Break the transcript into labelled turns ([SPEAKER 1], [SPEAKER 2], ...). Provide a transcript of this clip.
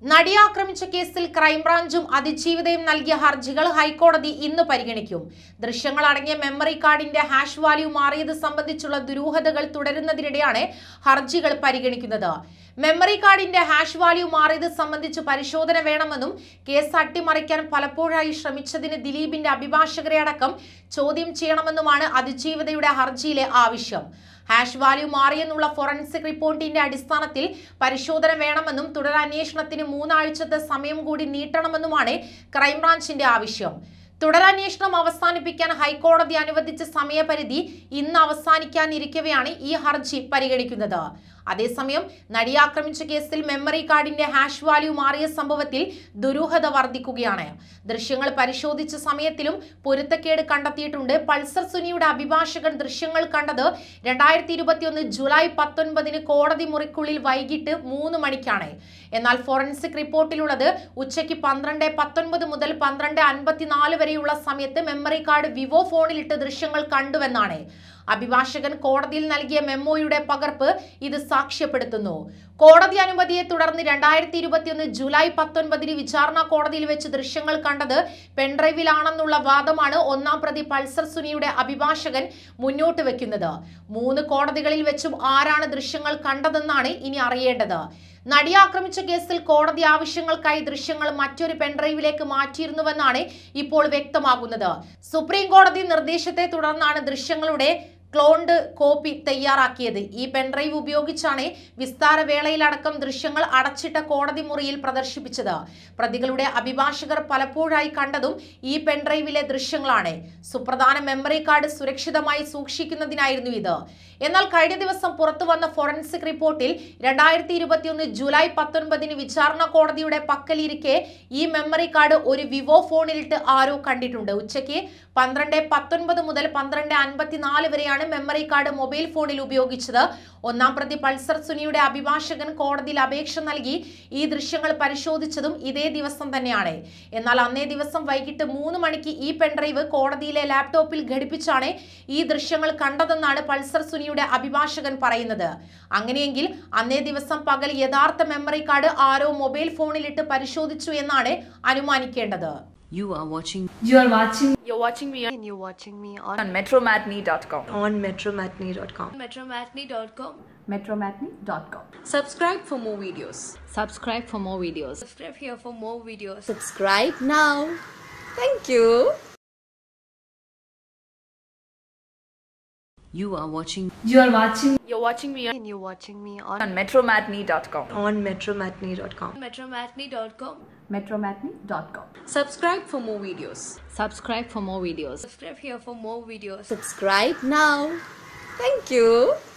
[SPEAKER 1] നടിയെ ആക്രമിച്ച കേസിൽ ക്രൈംബ്രാഞ്ചും അതിജീവിതയും നൽകിയ ഹർജികൾ ഹൈക്കോടതി ഇന്ന് പരിഗണിക്കും ദൃശ്യങ്ങൾ അടങ്ങിയ മെമ്മറി കാർഡിന്റെ ഹാഷ് വാല്യൂ മാറിയത് സംബന്ധിച്ചുള്ള ദുരൂഹതകൾ തുടരുന്നതിനിടെയാണ് ഹർജികൾ പരിഗണിക്കുന്നത് മെമ്മറി കാർഡിന്റെ ഹാഷ് വാല്യൂ മാറിയത് സംബന്ധിച്ച് പരിശോധന വേണമെന്നും കേസ് അട്ടിമറിക്കാൻ പലപ്പോഴായി ശ്രമിച്ചതിന് ദിലീപിന്റെ അഭിഭാഷകരെ അടക്കം ചോദ്യം ചെയ്യണമെന്നുമാണ് അതിജീവിതയുടെ ഹർജിയിലെ ആവശ്യം ഹാഷ് വാല്യൂ മാറിയെന്നുള്ള ഫോറൻസിക് റിപ്പോർട്ടിന്റെ അടിസ്ഥാനത്തിൽ പരിശോധന വേണമെന്നും തുടരന്വേഷണത്തിന് മൂന്നാഴ്ചത്തെ സമയം കൂടി നീട്ടണമെന്നുമാണ് ക്രൈംബ്രാഞ്ചിന്റെ ആവശ്യം തുടരന്വേഷണം അവസാനിപ്പിക്കാൻ ഹൈക്കോടതി അനുവദിച്ച സമയപരിധി ഇന്ന് അവസാനിക്കാനിരിക്കവെയാണ് ഈ ഹർജി പരിഗണിക്കുന്നത് അതേസമയം നടിയെ ആക്രമിച്ച കേസിൽ മെമ്മറി കാർഡിന്റെ ഹാഷ് വാല്യൂ മാറിയ സംഭവത്തിൽ ദുരൂഹത വർദ്ധിക്കുകയാണ് ദൃശ്യങ്ങൾ പരിശോധിച്ച സമയത്തിലും പൊരുത്തക്കേട് കണ്ടെത്തിയിട്ടുണ്ട് പൾസർ സുനിയുടെ അഭിഭാഷകൻ ദൃശ്യങ്ങൾ കണ്ടത് രണ്ടായിരത്തി ഇരുപത്തിയൊന്ന് ജൂലൈ പത്തൊൻപതിന് കോടതി മുറിക്കുള്ളിൽ വൈകിട്ട് മൂന്ന് മണിക്കാണ് എന്നാൽ ഫോറൻസിക് റിപ്പോർട്ടിലുള്ളത് ഉച്ചയ്ക്ക് പന്ത്രണ്ട് പത്തൊൻപത് മുതൽ പന്ത്രണ്ട് അൻപത്തിനാല് വരെയുള്ള സമയത്ത് മെമ്മറി കാർഡ് വിവോ ഫോണിലിട്ട് ദൃശ്യങ്ങൾ കണ്ടുവെന്നാണ് അഭിഭാഷകൻ കോടതിയിൽ നൽകിയ മെമ്മോയുടെ പകർപ്പ് ഇത് സാക്ഷ്യപ്പെടുത്തുന്നു കോടതി അനുമതിയെ തുടർന്ന് രണ്ടായിരത്തി ഇരുപത്തിയൊന്ന് ജൂലൈ പത്തൊൻപതിന് വിചാരണ കോടതിയിൽ വെച്ച് ദൃശ്യങ്ങൾ കണ്ടത് പെൻഡ്രൈവിലാണെന്നുള്ള വാദമാണ് ഒന്നാം പ്രതി പൾസർ സുനിയുടെ അഭിഭാഷകൻ മുന്നോട്ട് വെക്കുന്നത് മൂന്ന് കോടതികളിൽ വെച്ചും ആരാണ് ദൃശ്യങ്ങൾ കണ്ടതെന്നാണ് ഇനി അറിയേണ്ടത് നടിയെ ആക്രമിച്ച കേസിൽ കോടതി ആവശ്യങ്ങൾക്കായി ദൃശ്യങ്ങൾ മറ്റൊരു പെൻഡ്രൈവിലേക്ക് മാറ്റിയിരുന്നുവെന്നാണ് ഇപ്പോൾ വ്യക്തമാകുന്നത് സുപ്രീം കോടതി നിർദ്ദേശത്തെ തുടർന്നാണ് ദൃശ്യങ്ങളുടെ ക്ലോൺഡ് കോപ്പി തയ്യാറാക്കിയത് ഈ പെൻഡ്രൈവ് ഉപയോഗിച്ചാണ് വിസ്താര വേളയിലടക്കം ദൃശ്യങ്ങൾ അടച്ചിട്ട കോടതി മുറിയിൽ പ്രദർശിപ്പിച്ചത് പ്രതികളുടെ അഭിഭാഷകർ പലപ്പോഴായി കണ്ടതും ഈ പെൻഡ്രൈവിലെ ദൃശ്യങ്ങളാണ് സുപ്രധാന മെമ്മറി കാർഡ് സുരക്ഷിതമായി സൂക്ഷിക്കുന്നതിനായിരുന്നു ഇത് എന്നാൽ കഴിഞ്ഞ ദിവസം പുറത്തു വന്ന ഫോറൻസിക് റിപ്പോർട്ടിൽ രണ്ടായിരത്തി ഇരുപത്തിയൊന്ന് ജൂലൈ പത്തൊൻപതിന് വിചാരണ കോടതിയുടെ പക്കലിരിക്കെ ഈ മെമ്മറി കാർഡ് ഒരു വിവോ ഫോണിലിട്ട് ആരോ കണ്ടിട്ടുണ്ട് ഉച്ചയ്ക്ക് പന്ത്രണ്ട് പത്തൊൻപത് മുതൽ പന്ത്രണ്ട് അൻപത്തിനാല് വരെയാണ് മെമ്മറി കാർഡ് മൊബൈൽ ഫോണിൽ ഉപയോഗിച്ചത് ഒന്നാം പ്രതി പൾസർ സുനിയുടെ അഭിഭാഷകൻ കോടതിയിൽ അപേക്ഷ നൽകി ഈ ദൃശ്യങ്ങൾ പരിശോധിച്ചതും ഇതേ ദിവസം തന്നെയാണ് എന്നാൽ അന്നേ ദിവസം വൈകിട്ട് മൂന്ന് മണിക്ക് ഈ പെൻഡ്രൈവ് കോടതിയിലെ ലാപ്ടോപ്പിൽ ഘടിപ്പിച്ചാണ് ഈ ദൃശ്യങ്ങൾ കണ്ടതെന്നാണ് പൾസർ സുനിയുടെ അഭിഭാഷകൻ പറയുന്നത് അങ്ങനെയെങ്കിൽ അന്നേ ദിവസം പകൽ യഥാർത്ഥ മെമ്മറി കാർഡ് ആരോ മൊബൈൽ ഫോണിലിട്ട് പരിശോധിച്ചു എന്നാണ് അനുമാനിക്കേണ്ടത്
[SPEAKER 2] You are watching
[SPEAKER 3] You are watching
[SPEAKER 4] You're watching me on
[SPEAKER 5] and you're watching me on,
[SPEAKER 3] on metromatney.com.
[SPEAKER 5] on metromatney.com.
[SPEAKER 4] metromatney.com.
[SPEAKER 3] metromatney.com.
[SPEAKER 5] Subscribe for more videos.
[SPEAKER 2] subscribe for more videos.
[SPEAKER 4] Subscribe here for more videos.
[SPEAKER 5] Subscribe now. Thank you.
[SPEAKER 2] You are watching
[SPEAKER 3] You are watching
[SPEAKER 4] You're watching me on
[SPEAKER 5] And you're watching me on,
[SPEAKER 3] on metromatney.com.
[SPEAKER 5] on metromatney.com.
[SPEAKER 4] metromatney.com.
[SPEAKER 3] metromatney.com.
[SPEAKER 5] Subscribe for more videos.
[SPEAKER 2] subscribe for more videos.
[SPEAKER 4] Subscribe here for more videos.
[SPEAKER 5] Subscribe now. Thank you.